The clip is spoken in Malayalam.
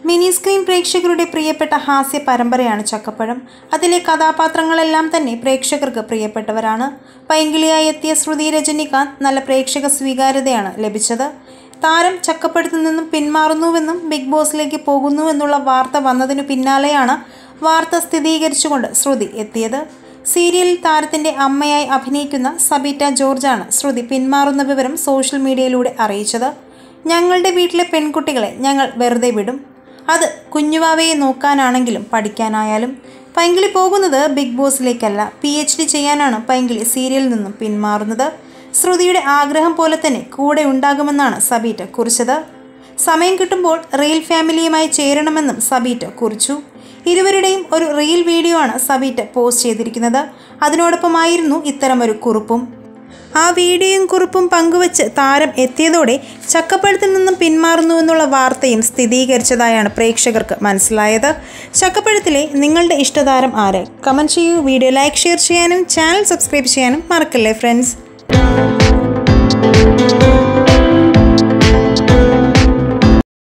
മിനി സ്ക്രീൻ പ്രേക്ഷകരുടെ പ്രിയപ്പെട്ട ഹാസ്യ പരമ്പരയാണ് ചക്കപ്പഴം അതിലെ കഥാപാത്രങ്ങളെല്ലാം തന്നെ പ്രേക്ഷകർക്ക് പ്രിയപ്പെട്ടവരാണ് പൈങ്കിളിയായി എത്തിയ ശ്രുതി രജനികാന്ത് നല്ല പ്രേക്ഷക സ്വീകാര്യതയാണ് ലഭിച്ചത് താരം ചക്കപ്പഴത്തിൽ നിന്നും പിന്മാറുന്നുവെന്നും ബിഗ് ബോസിലേക്ക് പോകുന്നുവെന്നുള്ള വാർത്ത വന്നതിനു പിന്നാലെയാണ് വാർത്ത സ്ഥിരീകരിച്ചുകൊണ്ട് ശ്രുതി എത്തിയത് സീരിയലിൽ താരത്തിന്റെ അമ്മയായി അഭിനയിക്കുന്ന സബീറ്റ ജോർജാണ് ശ്രുതി പിന്മാറുന്ന വിവരം സോഷ്യൽ മീഡിയയിലൂടെ അറിയിച്ചത് ഞങ്ങളുടെ വീട്ടിലെ പെൺകുട്ടികളെ ഞങ്ങൾ വെറുതെ വിടും അത് കുഞ്ഞുവാവയെ നോക്കാനാണെങ്കിലും പഠിക്കാനായാലും പൈങ്കിളി പോകുന്നത് ബിഗ് ബോസിലേക്കല്ല പി എച്ച് ഡി ചെയ്യാനാണ് പൈങ്കിളി സീരിയലിൽ നിന്നും പിന്മാറുന്നത് ശ്രുതിയുടെ ആഗ്രഹം പോലെ തന്നെ കൂടെ ഉണ്ടാകുമെന്നാണ് സബീറ്റ കുറിച്ചത് സമയം കിട്ടുമ്പോൾ റീൽ ഫാമിലിയുമായി ചേരണമെന്നും സബീറ്റ കുറിച്ചു ഇരുവരുടെയും ഒരു റീൽ വീഡിയോ ആണ് സബീറ്റ പോസ്റ്റ് ചെയ്തിരിക്കുന്നത് അതിനോടൊപ്പമായിരുന്നു ഇത്തരമൊരു കുറിപ്പും ആ വീഡിയോയും കുറിപ്പും പങ്കുവച്ച് താരം എത്തിയതോടെ ചക്കപ്പഴത്തിൽ നിന്നും പിന്മാറുന്നുവെന്നുള്ള വാർത്തയും സ്ഥിരീകരിച്ചതായാണ് പ്രേക്ഷകർക്ക് മനസ്സിലായത് ചക്കപ്പഴത്തിലെ നിങ്ങളുടെ ഇഷ്ടതാരം ആര് കമൻറ്റ് ചെയ്യൂ വീഡിയോ ലൈക്ക് ഷെയർ ചെയ്യാനും ചാനൽ സബ്സ്ക്രൈബ് ചെയ്യാനും മറക്കല്ലേ ഫ്രണ്ട്സ്